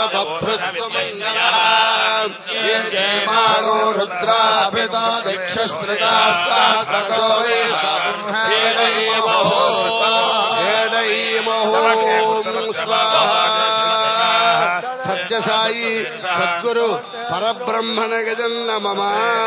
बभ्रुस्त्वमङ्गलः ये चेमागो रुद्राभिता दिक्षस्मृतास्तातो वेषामहो स्वाहा సత్యసాయి సద్గురు పరబ్రహ్మణ గజన్న మమ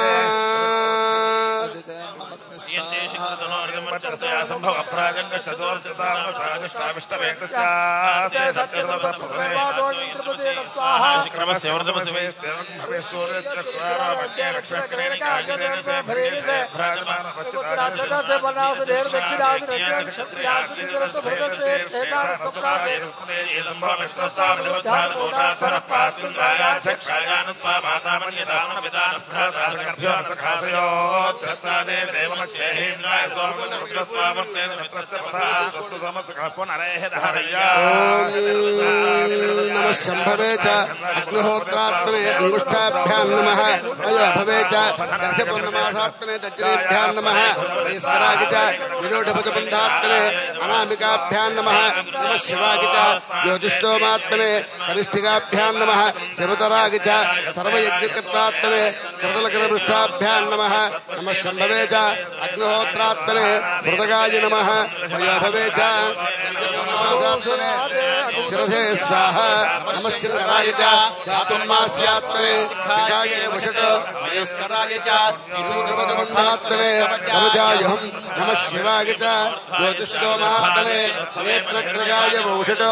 నమ శంభవే చ అగ్నిహోత్రాత్మనే అంగుష్టాభ్యాం నమ అయో భవే చ దర్శపూర్ణమాసాత్మనే తజ్జనేభ్యాం నమ వైస్కరాగి చ వినోఢపదబంధాత్మనే అనామికాభ్యాం నమ నమ శివాగి చ జ్యోతిష్టోమాత్మనే కనిష్ఠికాభ్యాం నమ శివతరాగి చ సర్వయజ్ఞకత్వాత్మనే కృతలకరపృష్టాభ్యాం నమ నమ శంభవే చ అగ్నిహోత్రాత్మనే హృదగాయ నమ అయో భవే చ దర్శపూర్ణమాసాత్మనే శిరసే స్వాహ నమశంకరాయ చ చాతుర్మాస్యాత్మనే విజాయ వషట వయస్కరాయ చ వినూఢపదబంధాత్మనే కవచాయహం నమ శివాయ చ జ్యోతిష్టోమాత్మనే నేత్రగ్రగాయ వౌషట